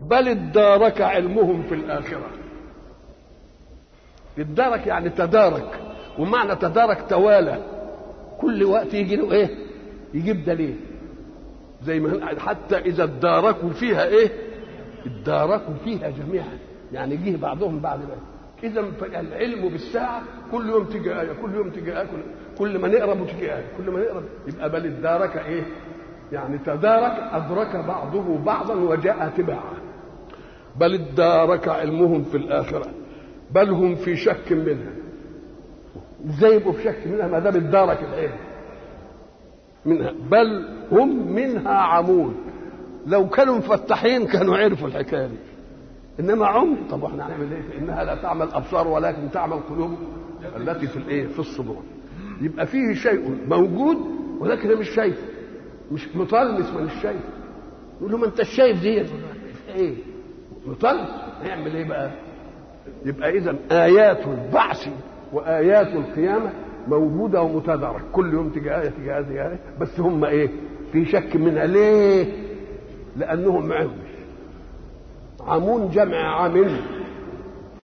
بل ادارك علمهم في الآخرة ادارك يعني تدارك ومعنى تدارك توالى كل وقت يجي له ايه يجيب دليل زي ما حتى اذا اداركوا فيها ايه اداركوا فيها جميعا يعني جه بعضهم بعد بعض اذا العلم بالساعه كل يوم تيجي ايه كل يوم تيجي ايه كل, كل ما نقرب تيجي ايه كل ما نقرب يبقى بل ادارك ايه يعني تدارك ادرك بعضه بعضا وجاء تبعا بل ادارك علمهم في الاخره بل هم في شك منها ازاي يبقوا في شك منها ما دام ادارك العلم منها بل هم منها عمون لو كانوا مفتحين كانوا عرفوا الحكايه دي انما عمي طب احنا هنعمل ايه انها لا تعمل ابصار ولكن تعمل قلوب التي في الايه في الصدور يبقى فيه شيء موجود ولكن مش شايفه مش مطلس من الشايف يقول له ما انت شايف دي ايه مطلس هيعمل ايه بقى يبقى اذا ايات البعث وايات القيامه موجوده ومتدارك كل يوم تيجي ايه تيجي ايه تيجي ايه بس هم ايه في شك منها ليه لانهم عمي عمون جمع عامل